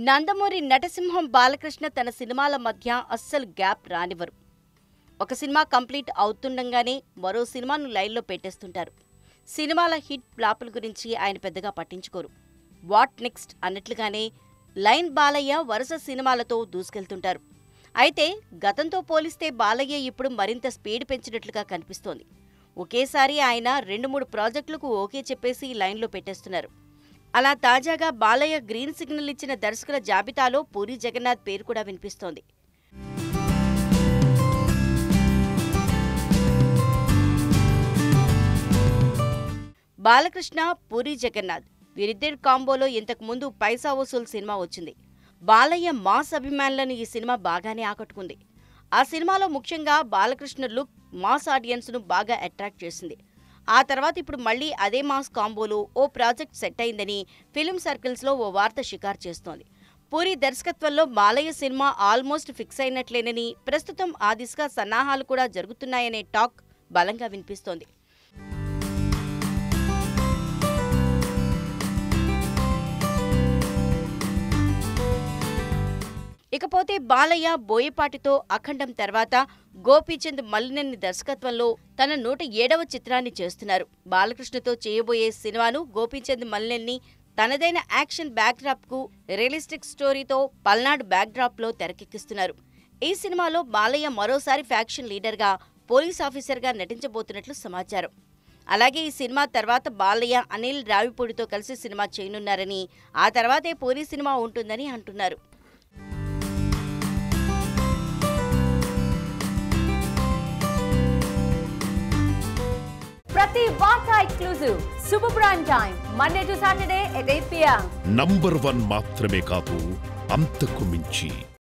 నందమూరి నటసింహం బాలకృష్ణ తన సినిమాల మధ్య అస్సలు గ్యాప్ రానివ్వరు ఒక సినిమా కంప్లీట్ అవుతుండగానే మరో సినిమాను లైన్లో పెట్టేస్తుంటారు సినిమాల హిట్ ఫ్లాపుల గురించి ఆయన పెద్దగా పట్టించుకోరు వాట్ నెక్స్ట్ అన్నట్లుగానే లైన్ బాలయ్య వరుస సినిమాలతో దూసుకెళ్తుంటారు అయితే గతంతో పోలిస్తే బాలయ్య ఇప్పుడు మరింత స్పీడ్ పెంచినట్లుగా కనిపిస్తోంది ఒకేసారి ఆయన రెండు మూడు ప్రాజెక్టులకు ఓకే చెప్పేసి లైన్లో పెట్టేస్తున్నారు అలా తాజాగా బాలయ్య గ్రీన్ సిగ్నల్ ఇచ్చిన దర్శకుల జాబితాలో పూరి జగన్నాథ్ పేరు కూడా వినిపిస్తోంది బాలకృష్ణ పూరి జగన్నాథ్ వీరిద్దరి కాంబోలో ఇంతకు ముందు పైసా వసూల్ సినిమా వచ్చింది బాలయ్య మాస్ అభిమానులను ఈ సినిమా బాగానే ఆకట్టుకుంది ఆ సినిమాలో ముఖ్యంగా బాలకృష్ణ లుక్ మాస్ ఆడియన్స్ను బాగా అట్రాక్ట్ చేసింది ఆ తర్వాత ఇప్పుడు మళ్ళీ అదే మాస్ కాంబోలో ఓ ప్రాజెక్ట్ సెట్ అయిందని ఫిల్మ్ సర్కిల్స్లో ఓ వార్త షికారు చేస్తోంది పూరి దర్శకత్వంలో బాలయ్య సినిమా ఆల్మోస్ట్ ఫిక్స్ అయినట్లేనని ప్రస్తుతం ఆ దిశగా సన్నాహాలు కూడా జరుగుతున్నాయనే టాక్ బలంగా వినిపిస్తోంది ఇకపోతే బాలయ్య బోయపాటితో అఖండం తర్వాత గోపీచంద్ మల్లినేని దర్శకత్వంలో తన నూట ఏడవ చిత్రాన్ని చేస్తున్నారు బాలకృష్ణతో చేయబోయే సినిమాను గోపీచంద్ మల్లినేని తనదైన యాక్షన్ బ్యాక్డ్రాప్ కు రియలిస్టిక్ స్టోరీతో పల్నాడు బ్యాక్డ్రాప్ లో తెరకెక్కిస్తున్నారు ఈ సినిమాలో బాలయ్య మరోసారి ఫ్యాక్షన్ లీడర్గా పోలీస్ ఆఫీసర్గా నటించబోతున్నట్లు సమాచారం అలాగే ఈ సినిమా తర్వాత బాలయ్య అనిల్ రావిపూడితో కలిసి సినిమా చేయనున్నారని ఆ తర్వాతే పూరి సినిమా ఉంటుందని అంటున్నారు ప్రతి వార్త exclusive super prime time Monday to Saturday at eight PM number one మాత్రమే కాదు అంతకు మించి